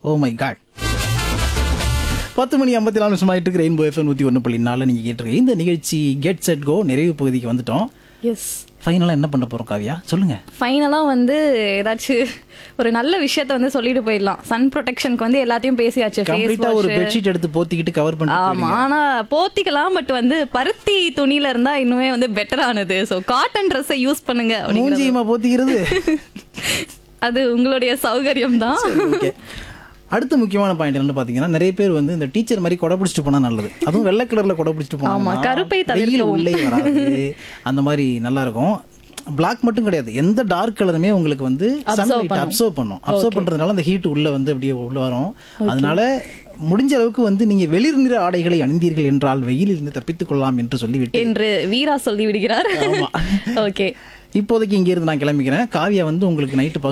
Oh my God பத்து மணி ஐம்பத்தி நாலு நிமிஷம் ஆயிட்டு இருக்கு ரெயின்போ எஃப்எம் நூற்றி ஒன்று புள்ளி நாலு நீங்கள் கேட்டிருக்கீங்க இந்த நிகழ்ச்சி கெட் செட் கோ நிறைவு பகுதிக்கு வந்துட்டோம் எஸ் ஃபைனலாக என்ன பண்ண போகிறோம் காவியா சொல்லுங்க ஃபைனலாக வந்து ஏதாச்சும் ஒரு நல்ல விஷயத்த வந்து சொல்லிட்டு போயிடலாம் சன் ப்ரொடெக்ஷனுக்கு வந்து எல்லாத்தையும் பேசியாச்சு ஃபேஸ் கம்ப்ளீட்டாக ஒரு பெட்ஷீட் எடுத்து போத்திக்கிட்டு கவர் பண்ணிட்டு ஆமா ஆனா போத்திக்கலாம் பட் வந்து பருத்தி துணியில இருந்தா இன்னுமே வந்து பெட்டர் ஆனது ஸோ காட்டன் ட்ரெஸ்ஸை யூஸ் பண்ணுங்க அப்படிங்கிறது. மூஞ்சியமா போத்திக்கிறது அது உங்களுடைய சௌகரியம் தான் ஓகே அடுத்த முக்கியமான பாயிண்ட் என்னன்னு பாத்தீங்கன்னா நிறைய பேர் வந்து இந்த டீச்சர் மாதிரி கொடை பிடிச்சிட்டு போனா நல்லது அதுவும் வெள்ளை கலர்ல கொடை பிடிச்சிட்டு ஆமா, போனா கருப்பை வெயில் தவிர்க்கவும். உள்ளே வராது அந்த மாதிரி நல்லா இருக்கும் பிளாக் மட்டும் கிடையாது எந்த டார்க் கலருமே உங்களுக்கு வந்து சன்லைட் அப்சர்வ் பண்ணும் அப்சர்வ் பண்றதுனால அந்த ஹீட் உள்ள வந்து அப்படியே உள்ள வரும் அதனால முடிஞ்ச அளவுக்கு வந்து நீங்க வெளிர் நிற ஆடைகளை அணிந்தீர்கள் என்றால் வெயிலில் இருந்து தப்பித்துக் கொள்ளலாம் என்று சொல்லிவிட்டு என்று வீரா சொல்லி விடுகிறார் ஆமா. ஓகே இப்போதைக்கு இங்க இருந்து நான் கிளம்பிக்கிறேன் காவியா வந்து உங்களுக்கு நைட்டு